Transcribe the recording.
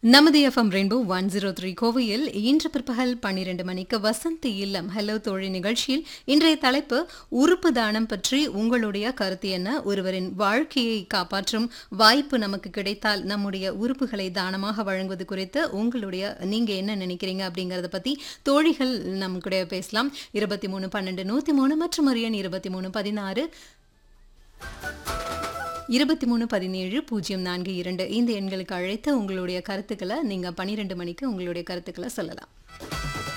நமது FM rainbow one zero three கோவையில் இன்று பிற்பகல் பன்னிரண்டு மணிக்கு வசந்த் இல்லம் ஹலோ தோழி நிகழ்ச்சியில் இன்றைய தலைப்பு உறுப்பு தானம் பற்றி உங்களுடைய கருத்து என்ன ஒருவரின் வாழ்க்கையை காப்பாற்றும் வாய்ப்பு நமக்கு கிடைத்தால் நம்முடைய உறுப்புகளை தானமாக வழங்குவது குறித்து உங்களுடைய நீங்க என்ன நினைக்கிறீங்க அப்படிங்கறத பத்தி தோழிகள் நம்ம கூட பேசலாம் இருபத்தி மூணு பன்னெண்டு நூத்தி மூணு மற்றும் ஒரு எண் இருபத்தி மூணு பதினாறு இருபத்தி மூணு பதினேழு பூஜ்ஜியம் நான்கு இரண்டு இந்த எண்களுக்கு அழைத்து உங்களுடைய கருத்துக்களை நீங்கள் பன்னிரெண்டு மணிக்கு உங்களுடைய கருத்துக்களை சொல்லலாம்